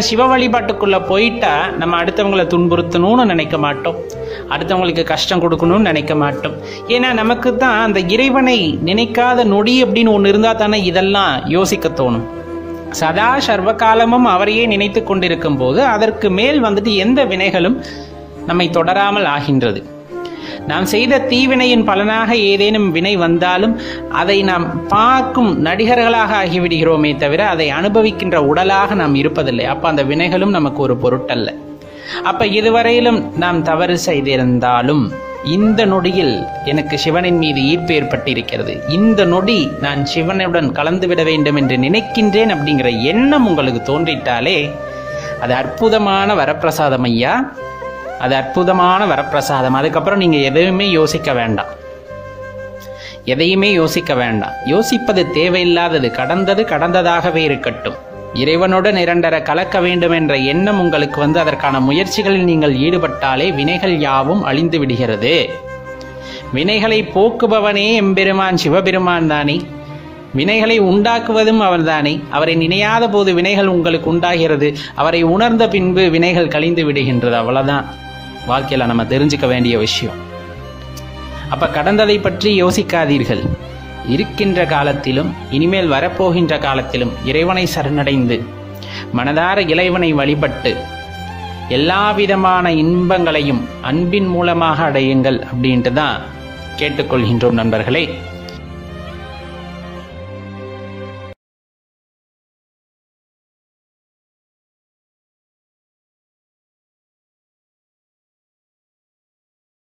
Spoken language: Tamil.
சிவ வழிபாட்டுக்குள்ள போயிட்டா நம்ம அடுத்தவங்களை துன்புறுத்தணும்னு நினைக்க மாட்டோம் அடுத்தவங்களுக்கு கஷ்டம் கொடுக்கணும்னு நினைக்க மாட்டோம் ஏன்னா நமக்கு தான் அந்த இறைவனை நினைக்காத நொடி அப்படின்னு ஒன்று இருந்தால் தானே இதெல்லாம் யோசிக்க தோணும் சதா சர்வகாலமும் அவரையே நினைத்து கொண்டிருக்கும் போது அதற்கு மேல் வந்துட்டு எந்த வினைகளும் நம்மை தொடராமல் ஆகின்றது நாம் செய்த தீவினையின் பலனாக ஏதேனும் வினை வந்தாலும் அதை நாம் பார்க்கும் நடிகர்களாக ஆகிவிடுகிறோமே தவிர அதை அனுபவிக்கின்ற உடலாக நாம் இருப்பதில்லை அப்ப அந்த வினைகளும் நமக்கு ஒரு பொருட்டல்ல அப்ப இதுவரையிலும் நாம் தவறு செய்திருந்தாலும் இந்த நொடியில் எனக்கு சிவனின் மீது ஈர்ப்பு ஏற்பட்டிருக்கிறது இந்த நொடி நான் சிவனுடன் கலந்துவிட வேண்டும் என்று நினைக்கின்றேன் அப்படிங்கிற எண்ணம் உங்களுக்கு தோன்றிட்டாலே அது அற்புதமான வரப்பிரசாதம் ஐயா அது அற்புதமான வரப்பிரசாதம் அதுக்கப்புறம் நீங்க எதுவுமே யோசிக்க வேண்டாம் எதையுமே யோசிக்க வேண்டாம் யோசிப்பது தேவையில்லாதது கடந்தது கடந்ததாகவே இருக்கட்டும் இறைவனுடன் இரண்டர கலக்க வேண்டும் என்ற எண்ணம் உங்களுக்கு வந்து அதற்கான முயற்சிகளில் நீங்கள் ஈடுபட்டாலே வினைகள் யாவும் அழிந்து விடுகிறது வினைகளை போக்குபவனே எம்பெருமான் சிவபெருமான் தானே வினைகளை உண்டாக்குவதும் அவர்தானே அவரை நினையாத போது வினைகள் உங்களுக்கு உண்டாகிறது அவரை உணர்ந்த பின்பு வினைகள் கழிந்து விடுகின்றது அவ்வளவுதான் வாழ்க்கையில நம்ம தெரிஞ்சுக்க வேண்டிய விஷயம் அப்ப கடந்ததை பற்றி யோசிக்காதீர்கள் இருக்கின்ற காலத்திலும் இனிமேல் வரப்போகின்ற காலத்திலும் இறைவனை சரணடைந்து மனதார இறைவனை வழிபட்டு எல்லா விதமான இன்பங்களையும் அன்பின் மூலமாக அடையுங்கள் அப்படின்ட்டு தான் கேட்டுக்கொள்கின்றோம் நண்பர்களே